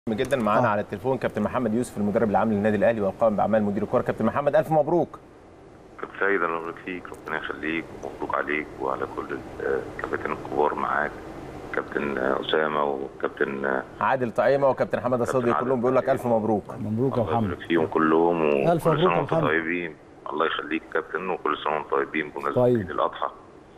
جدا معانا على التليفون كابتن محمد يوسف المدرب العام للنادي الاهلي والقائم باعمال مدير الكره كابتن محمد الف مبروك كابتن سيد انا ببارك فيك ربنا يخليك ومبروك عليك وعلى كل الكباتن الكبار معاك كابتن اسامه وكابتن عادل طعيمه وكابتن حمد الصدقي عادل كلهم بيقول لك الف مبروك مبروك يا الله محمد يبارك فيهم كلهم ألف وكل مبروك سنه يا وانتم محمد. طيبين الله يخليك كابتن وكل سنه وانتم طيبين بمناسبه طيب. عيد الاضحى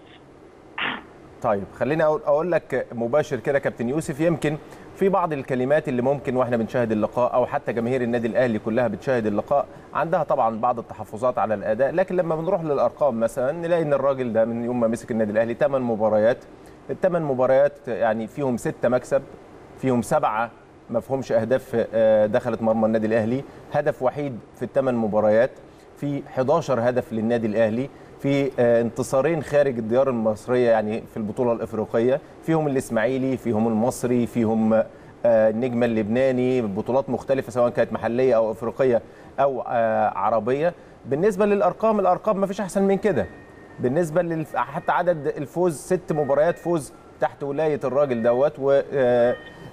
طيب خليني اقول اقول لك مباشر كده كابتن يوسف يمكن في بعض الكلمات اللي ممكن واحنا بنشاهد اللقاء او حتى جماهير النادي الاهلي كلها بتشاهد اللقاء عندها طبعا بعض التحفظات على الاداء لكن لما بنروح للارقام مثلا نلاقي ان الراجل ده من يوم ما مسك النادي الاهلي 8 مباريات الثمان مباريات يعني فيهم ستة مكسب فيهم سبعة ما فيهمش اهداف آه، دخلت مرمى النادي الاهلي هدف وحيد في الثمان مباريات في 11 هدف للنادي الاهلي في آه، انتصارين خارج الديار المصريه يعني في البطوله الافريقيه فيهم الاسماعيلي فيهم المصري فيهم آه، النجم اللبناني بطولات مختلفه سواء كانت محليه او افريقيه او آه، عربيه بالنسبه للارقام الارقام ما فيش احسن من كده بالنسبه لل حتى عدد الفوز ست مباريات فوز تحت ولايه الراجل دوت و آه،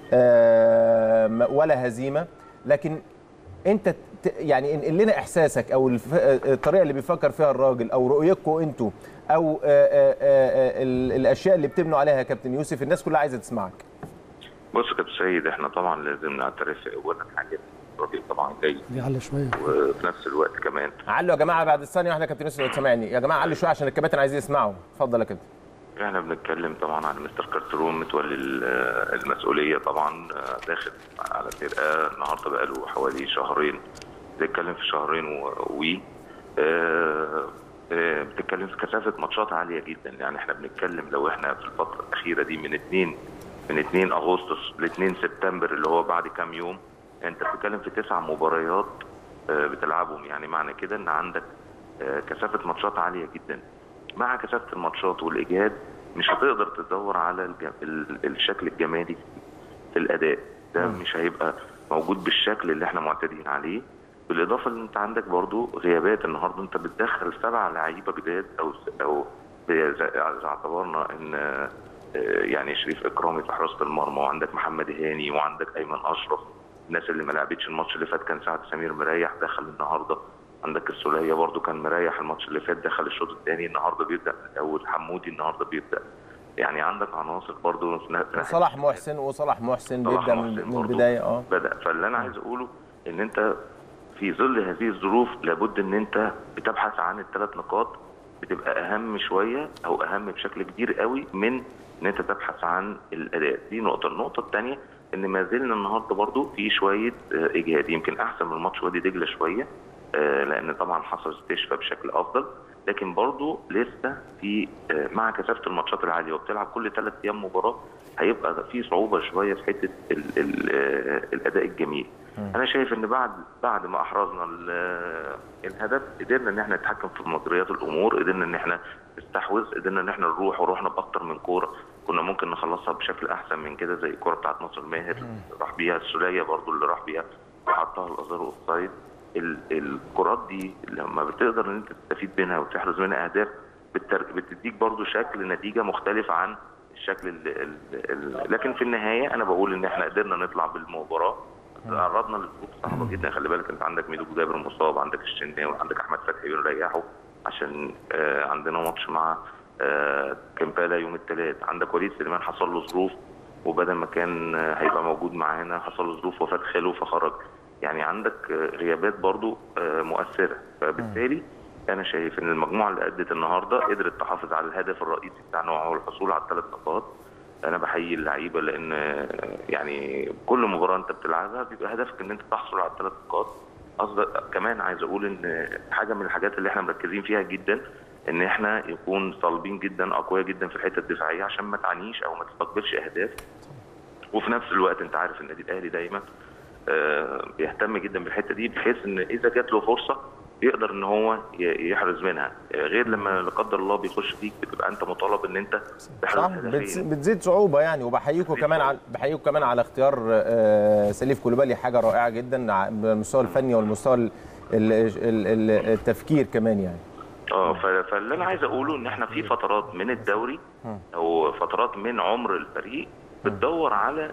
آه، م- ولا هزيمه لكن انت ت- يعني انقل لنا احساسك او الف- الطريقه اللي بيفكر فيها الراجل او رؤيتكم انتوا او آه، آه، آه، ال- الاشياء اللي بتبنوا عليها يا كابتن يوسف الناس كلها عايزه تسمعك بص يا كابتن سيد احنا طبعا لازم نعترف اولا حاجه الراجل طبعا جاي بيعلى شويه وفي نفس الوقت كمان علوا يا جماعه بعد الثانيه واحده يا كابتن يوسف لو سامعني يا جماعه علوا شويه عشان الكباتن عايزين يسمعوا اتفضل يا كابتن احنا بنتكلم طبعا عن مستر كارترون متولي ال- المسؤوليه طبعا آه، داخل على فرقه النهارده بقى له حوالي شهرين بنتكلم في شهرين و وي. آه، آه، بتتكلم في كثافه ماتشات عاليه جدا يعني احنا بنتكلم لو احنا في الفتره الاخيره دي من 2 من 2 اغسطس ل 2 سبتمبر اللي هو بعد كام يوم انت بتتكلم في تسع مباريات آه، بتلعبهم يعني معنى كده ان عندك آه، كثافه ماتشات عاليه جدا مع كثافه الماتشات والاجهاد مش هتقدر تدور على الج... ال- الشكل الجمالي في الاداء ده مش هيبقى موجود بالشكل اللي احنا معتادين عليه بالاضافه ان انت عندك برضو غيابات النهارده انت بتدخل سبع لعيبه جداد او او اذا إذا اعتبرنا ان آه، يعني شريف اكرامي في حراسه المرمى وعندك محمد هاني وعندك ايمن اشرف الناس اللي ما لعبتش الماتش اللي فات كان سعد سمير مريح دخل النهارده عندك السوليه برضو كان مريح الماتش اللي فات دخل الشوط الثاني النهارده بيبدا من الاول حمودي النهارده بيبدا يعني عندك عناصر برضو صلاح محسن وصلاح محسن صلاح بيبدا من محسن من برضو البدايه اه بدا فاللي انا عايز اقوله ان انت في ظل هذه الظروف لابد ان انت بتبحث عن الثلاث نقاط بتبقى اهم شويه او اهم بشكل كبير قوي من ان انت تبحث عن الاداء دي نقطه النقطه الثانيه ان ما زلنا النهارده برضو في شويه آه، اجهاد يمكن احسن من ماتش وادي دجله شويه آه، لان طبعا حصل استشفاء بشكل افضل لكن برضو لسه في آه، مع كثافه الماتشات العاليه وبتلعب كل ثلاث ايام مباراه هيبقى في صعوبه شويه في حته ال ال آه، الاداء الجميل انا شايف ان بعد بعد ما احرزنا ال- الهدف قدرنا ان احنا نتحكم في مجريات الامور قدرنا ان احنا نستحوذ قدرنا ان احنا نروح ورحنا باكتر من كوره كنا ممكن نخلصها بشكل احسن من كده زي الكوره بتاعت ناصر ماهر راح بيها السوليه برضو اللي راح بيها وحطها الازهر اوفسايد ال- الكرات دي لما بتقدر ان انت تستفيد منها وتحرز منها اهداف بتر- بتديك برضو شكل نتيجه مختلف عن الشكل ال ال ال لكن في النهايه انا بقول ان احنا قدرنا نطلع بالمباراه تعرضنا لظروف صعبه جدا خلي بالك انت عندك ميدو جابر مصاب عندك الشناوي عندك احمد فتحي بنريحه عشان آه عندنا ماتش مع آه كمبالا يوم الثلاث عندك وليد سليمان حصل له ظروف وبدل ما كان آه، هيبقى موجود معانا حصل له ظروف وفاه خاله فخرج يعني عندك آه، غيابات برضو آه، مؤثره فبالتالي انا شايف ان المجموعه اللي ادت النهارده قدرت تحافظ على الهدف الرئيسي بتاعنا وهو الحصول على الثلاث نقاط انا بحيي اللعيبه لان آه، يعني كل مباراه انت بتلعبها بيبقى هدفك ان انت تحصل على الثلاث نقاط قصدي كمان عايز اقول ان حاجه من الحاجات اللي احنا مركزين فيها جدا ان احنا يكون صلبين جدا اقوياء جدا في الحته الدفاعيه عشان ما تعانيش او ما تستقبلش اهداف وفي نفس الوقت انت عارف النادي الاهلي دايما آه، بيهتم جدا بالحته دي بحيث ان اذا جات له فرصه يقدر ان هو ي- يحرز منها آه، غير لما لا قدر الله بيخش فيك بتبقى انت مطالب ان انت تحرز صح بتز- هدفين بتزيد صعوبه يعني وبحييكم بتزيد كمان على بحييكم كمان على اختيار آه، سليف كولوبالي حاجه رائعه جدا على المستوى الفني والمستوى ال- ال- ال- ال- التفكير كمان يعني اه ف- فاللي انا عايز اقوله ان احنا في فترات من الدوري او فترات من عمر الفريق بتدور على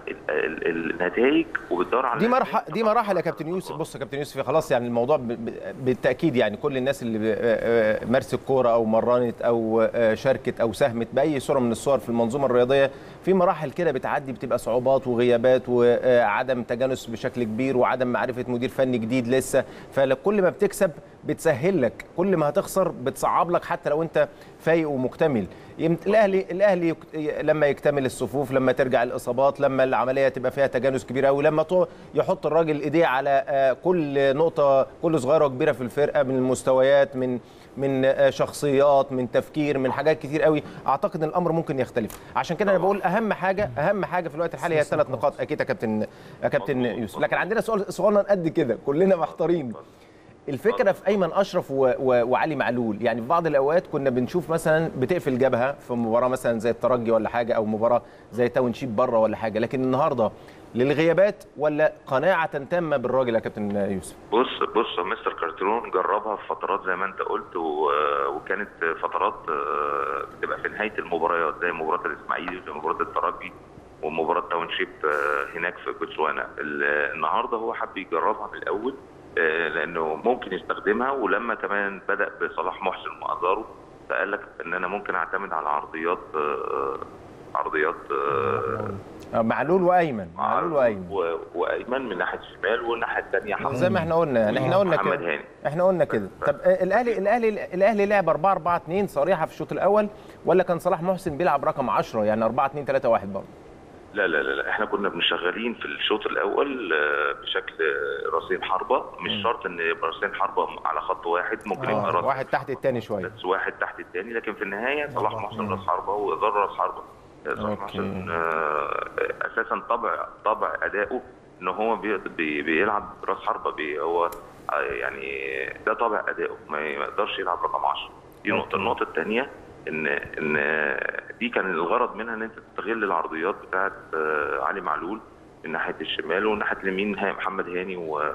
النتائج وبتدور على دي مراحل دي مراحل يا كابتن يوسف بص يا كابتن يوسف خلاص يعني الموضوع ب- ب- بالتاكيد يعني كل الناس اللي ب- آه، مارست كوره او مرنت او آه، شاركت او ساهمت باي صوره من الصور في المنظومه الرياضيه في مراحل كده بتعدي بتبقى صعوبات وغيابات وعدم تجانس بشكل كبير وعدم معرفه مدير فني جديد لسه فكل ما بتكسب بتسهل لك كل ما هتخسر بتصعب لك حتى لو انت فايق ومكتمل يمت- الاهلي الاهلي يك- لما يكتمل الصفوف لما ترجع الاصابات لما العمليه تبقى فيها تجانس كبير قوي لما تو- يحط الراجل ايديه على آه، كل نقطه كل صغيره وكبيره في الفرقه من المستويات من من آه، شخصيات من تفكير من حاجات كتير قوي اعتقد ان الامر ممكن يختلف عشان كده انا بقول اهم حاجه اهم حاجه في الوقت الحالي هي الثلاث نقاط اكيد يا كابتن يا كابتن مظبوط، يوسف مظبوط. لكن عندنا سؤال صغنن قد كده كلنا محتارين الفكره في ايمن اشرف و... و... وعلي معلول يعني في بعض الاوقات كنا بنشوف مثلا بتقفل جبهه في مباراه مثلا زي الترجي ولا حاجه او مباراه زي تاون شيب بره ولا حاجه لكن النهارده للغيابات ولا قناعه تامه بالراجل يا كابتن يوسف بص بص مستر كارترون جربها في فترات زي ما انت قلت و... وكانت فترات آه، بتبقى في نهايه المباريات زي مباراه الاسماعيلي وزي مباراه الترجي ومباراه تاون شيب آه، هناك في بوتسوانا ال- النهارده هو حب يجربها من الاول آه، لانه ممكن يستخدمها ولما كمان بدا بصلاح محسن وازارو فقال لك ان انا ممكن اعتمد على عرضيات آه، عرضيات آه، آه، معلول وايمن معلول وايمن و- وايمن من ناحيه الشمال والناحيه الثانيه حمد زي ما احنا قلنا يعني احنا قلنا محمد كده هاني. احنا قلنا كده طب آه، الاهلي الاهلي الاهلي لعب 4 4 2 صريحه في الشوط الاول ولا كان صلاح محسن بيلعب رقم 10 يعني 4 2 3 1 برضه لا لا لا لا احنا كنا بنشغلين في الشوط الاول آه، بشكل آه، راسين حربه مش شرط ان يبقى راسين حربه على خط واحد ممكن يبقى آه، راس واحد تحت الثاني شويه بس واحد تحت الثاني لكن في النهايه صلاح محسن راس حربه وإدار راس حربه آه، صلاح أوكي. محسن آه، اساسا طبع طبع اداؤه ان هو بي بي بيلعب راس حربه بي هو آه، يعني ده طبع اداؤه ما يقدرش يلعب رقم 10 دي نقطه أوكي. النقطه الثانيه ان ان دي كان الغرض منها ان انت تستغل العرضيات بتاعت آه، علي معلول من ناحيه الشمال وناحيه اليمين ها- محمد هاني و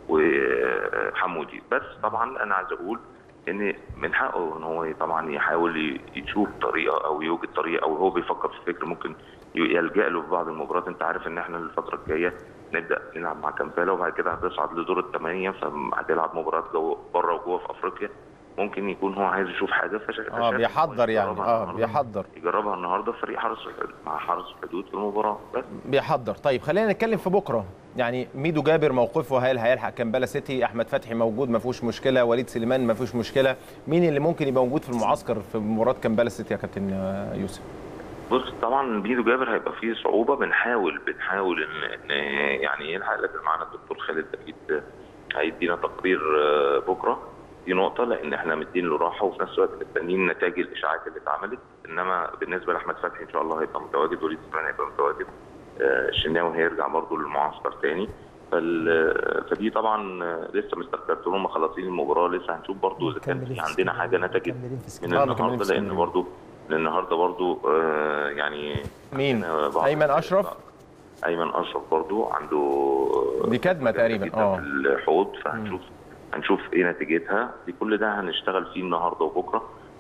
وحمودي بس طبعا انا عايز اقول ان من حقه ان هو طبعا يحاول ي- يشوف طريقه او يوجد طريقه او هو بيفكر في فكر ممكن ي- يلجا له في بعض المباريات انت عارف ان احنا الفتره الجايه نبدا نلعب مع كامبالا وبعد كده هتصعد لدور الثمانيه فهتلعب مباريات جوه بره وجوه في افريقيا ممكن يكون هو عايز يشوف حاجه فش... اه بيحضر يعني يجربها اه النهاردة. بيحضر يجربها النهارده في فريق حرس الحدود مع حرس الحدود في المباراه بس بيحضر طيب خلينا نتكلم في بكره يعني ميدو جابر موقفه هل هيلحق كامبالا سيتي احمد فتحي موجود ما فيهوش مشكله وليد سليمان ما فيهوش مشكله مين اللي ممكن يبقى موجود في المعسكر في مباراه كامبالا سيتي يا كابتن آه، يوسف بص طبعا بيدو جابر هيبقى فيه صعوبه بنحاول بنحاول ان, إن يعني يلحق لكن معانا الدكتور خالد اكيد هيدينا تقرير آه، بكره دي نقطه لان احنا مدين له راحه وفي نفس الوقت مستنيين نتائج الاشاعات اللي اتعملت انما بالنسبه لاحمد فتحي ان شاء الله هيبقى متواجد وليد سليمان هيبقى متواجد آه، الشناوي هيرجع برضه للمعسكر تاني فال... فدي طبعا آه، لسه مستخدمين مخلصين المباراه لسه هنشوف برضه اذا كان في عندنا حاجه نتجت مكملين في من آه، اسكندريه مكملين النهارده في لان اسكندريه. برضه النهارده برضه آه، يعني مين عندنا بعض- ايمن اشرف ايمن اشرف برضو عنده دي كدمة تقريبا، جدا اه. في الحوض فهنشوف هنشوف ايه نتيجتها دي كل ده هنشتغل فيه النهارده وبكره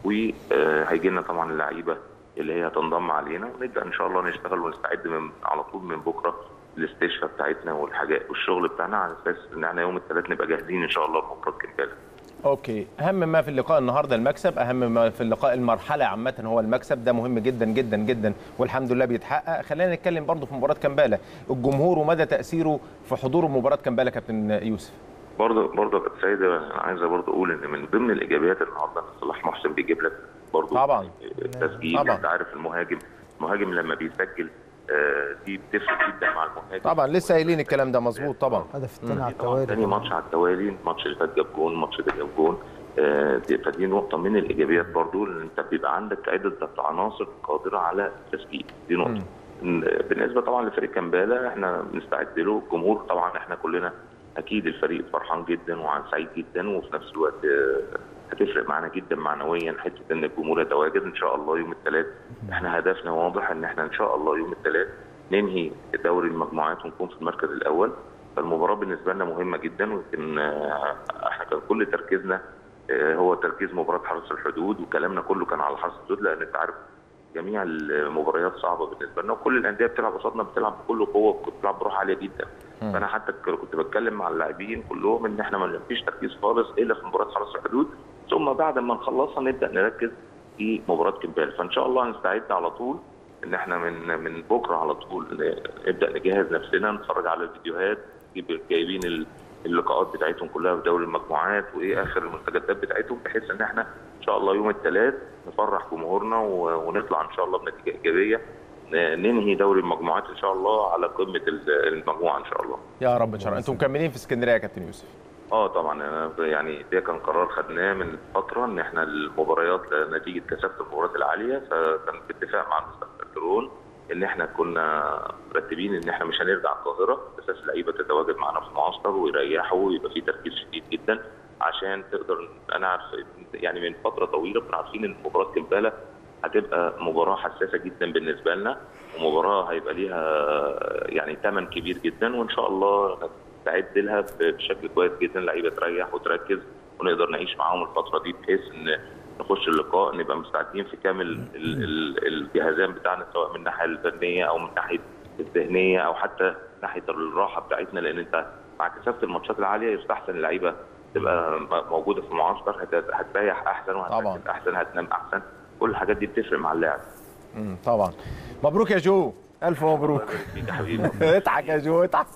وهيجي لنا طبعا اللعيبه اللي هي هتنضم علينا ونبدا ان شاء الله نشتغل ونستعد من على طول من بكره الاستشفاء بتاعتنا والحاجات والشغل بتاعنا على اساس ان احنا يوم الثلاث نبقى جاهزين ان شاء الله بكره الكمباله اوكي اهم ما في اللقاء النهارده المكسب اهم ما في اللقاء المرحله عامه هو المكسب ده مهم جدا جدا جدا والحمد لله بيتحقق خلينا نتكلم برضو في مباراه كامبالا الجمهور ومدى تاثيره في حضور مباراه كامبالا كابتن يوسف برضه برضه يا كابتن سيد انا عايز برضه اقول ان من ضمن الايجابيات النهارده ان صلاح محسن بيجيب لك برضه طبعا. التسجيل طبعا. انت عارف المهاجم المهاجم لما بيسجل آه، دي بتفرق جدا مع المهاجم طبعا لسه قايلين الكلام ده مظبوط طبعا الهدف الثاني على طبعا التوالي تاني ماتش على التوالي الماتش اللي فات جاب جون الماتش ده جاب جون آه، دي- فدي نقطة من الإيجابيات برضو إن أنت بيبقى عندك عدة عناصر قادرة على التسجيل دي نقطة مم. بالنسبة طبعا لفريق كامبالا احنا بنستعد له الجمهور طبعا احنا كلنا أكيد الفريق فرحان جدا وسعيد جدا وفي نفس الوقت آه، هتفرق معانا جدا معنويا حته ان الجمهور يتواجد ان شاء الله يوم الثلاث احنا هدفنا واضح ان احنا ان شاء الله يوم الثلاث ننهي دوري المجموعات ونكون في المركز الاول فالمباراه بالنسبه لنا مهمه جدا ويمكن آه، احنا كان كل تركيزنا آه، هو تركيز مباراه حرس الحدود وكلامنا كله كان على حرس الحدود لان انت عارف جميع المباريات صعبه بالنسبه لنا وكل الانديه بتلعب قصادنا بتلعب بكل قوه بتلعب بروح عاليه جدا فانا حتى ك- كنت بتكلم مع اللاعبين كلهم ان احنا ما فيش تركيز خالص الا في مباراه حرس الحدود ثم بعد ما نخلصها نبدا نركز في مباراه كمبال فان شاء الله هنستعد على طول ان احنا من من بكره على طول نبدا نجهز نفسنا نتفرج على الفيديوهات نجيب- جايبين ال- اللقاءات بتاعتهم كلها في دوري المجموعات وايه اخر المستجدات بتاعتهم بحيث ان احنا ان شاء الله يوم الثلاث نفرح جمهورنا و- ونطلع ان شاء الله بنتيجه ايجابيه ن- ننهي دوري المجموعات ان شاء الله على قمه ال- المجموعه ان شاء الله. يا رب ان شاء الله انتم مكملين في اسكندريه يا كابتن يوسف اه طبعا أنا يعني ده كان قرار خدناه من فتره ان احنا المباريات نتيجه كثافه المباريات العاليه فكان باتفاق مع المستر كارترون ان احنا كنا مرتبين ان احنا مش هنرجع القاهره اساس اللعيبه تتواجد معانا في المعسكر ويريحوا ويبقى في تركيز شديد جدا عشان تقدر انا عارف يعني من فتره طويله كنا عارفين ان مباراه كمباله هتبقى مباراه حساسه جدا بالنسبه لنا ومباراه هيبقى ليها يعني ثمن كبير جدا وان شاء الله نستعد لها بشكل كويس جدا اللعيبه تريح وتركز ونقدر نعيش معاهم الفتره دي بحيث ان نخش اللقاء نبقى مستعدين في كامل ال- ال- الجهازان بتاعنا سواء من الناحيه الفنيه او من ناحيه الذهنيه او حتى ناحيه الراحه بتاعتنا لان انت مع كثافه الماتشات العاليه يستحسن اللعيبه تبقى م- موجوده في المعسكر هت- هتريح احسن طبعاً. وهتركز احسن هتنام احسن كل الحاجات دي بتفرق مع اللاعب مم، طبعا مبروك يا جو الف مبروك الله يبارك فيك يا حبيبي اضحك يا جو اضحك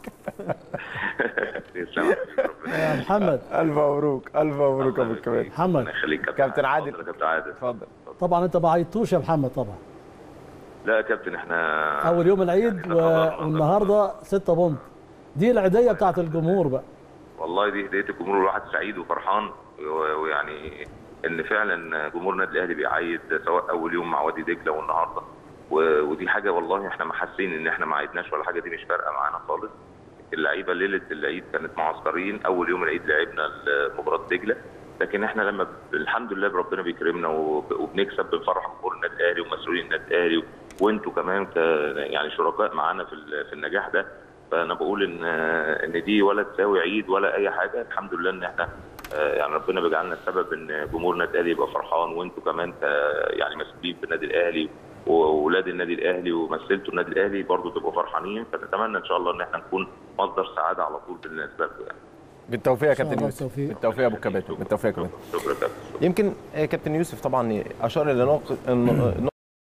تسلم يا حبيبي، ربنا يا محمد الف مبروك الف مبروك يا ابو الكباتن محمد يخليك كابتن عادل. اتفضل يا كابتن عادل اتفضل طبعا انت ما عيطتوش يا محمد طبعا لا يا كابتن احنا اول يوم العيد إحنا و... طبعاً- والنهارده 6 بونت دي العيديه بتاعت الجمهور بقى والله دي هديه الجمهور الواحد سعيد وفرحان و- ويعني ان فعلا جمهور النادي الاهلي بيعيد سواء اول يوم مع وادي دجله والنهارده و- ودي حاجه والله احنا ما حاسين ان احنا ما عيدناش ولا حاجه دي مش فارقه معانا خالص اللعيبه ليله العيد كانت معسكرين اول يوم العيد لعبنا مباراه دجله لكن احنا لما ب- الحمد لله ربنا بيكرمنا وب- وبنكسب بنفرح جمهور النادي الاهلي ومسؤولين النادي الاهلي وانتوا كمان ك يعني شركاء معانا في ال- في النجاح ده فانا بقول ان ان دي ولا تساوي عيد ولا اي حاجه الحمد لله ان احنا آه، يعني ربنا بيجعلنا السبب ان جمهور النادي الاهلي يبقى فرحان وانتوا كمان ك- يعني مسؤولين في النادي الاهلي واولاد النادي الاهلي ومثلتوا النادي الاهلي برضه تبقوا فرحانين فنتمنى ان شاء الله ان احنا نكون مصدر سعاده على طول بالنسبه لكم يعني بالتوفيق يا إن شاء كابتن الله يوسف بالتوفيق. بالتوفيق يا ابو الكباتن بالتوفيق يا كابتن شكرا كابتن يمكن آه، كابتن يوسف طبعا اشار الى نقطه